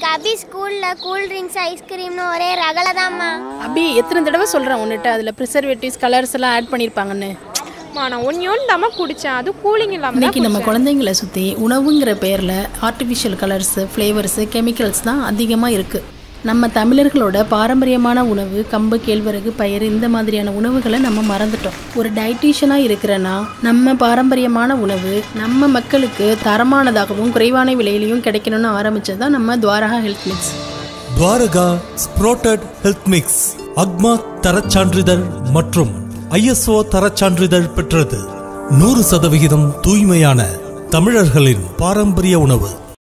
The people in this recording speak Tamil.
எங்கள் அபி ஸ்கூலில் கூல் ட்ரிங்க்ஸ் ஐஸ்கிரீம்னு ஒரே ரகலை தான்மா அபி எத்தனை தடவை சொல்கிறேன் உன்னிட்ட அதில் ப்ரிசர்வேட்டிவ்ஸ் கலர்ஸ் எல்லாம் ஆட் பண்ணியிருப்பாங்கன்னு மா நான் ஒன்றையும் இல்லாமல் குடித்தேன் அது கூலிங் இல்லாமல் இன்னைக்கு நம்ம குழந்தைங்களை சுற்றி உணவுங்கிற பேரில் ஆர்டிஃபிஷியல் கலர்ஸு ஃப்ளேவர்ஸு கெமிக்கல்ஸ் தான் அதிகமாக இருக்குது நம்ம தமிழர்களோட பாரம்பரியமான உணவு கம்பு கேழ்வரகு பயிர் இந்த மாதிரியான உணவுகளை நம்ம மறந்துட்டோம் ஒரு டயட்டீஷியனாக இருக்கிறனா நம்ம பாரம்பரியமான உணவு நம்ம மக்களுக்கு தரமானதாகவும் குறைவான விலையிலையும் கிடைக்கணும்னு ஆரம்பிச்சது தான் நம்ம Dwaraka health mix Dwaraka sprouted health mix அக்மா தரச்சான்றிதழ் மற்றும் ஐஎஸ்ஓ தரச்சான்றிதழ் பெற்றது நூறு சதவிகிதம் தூய்மையான தமிழர்களின் பாரம்பரிய உணவு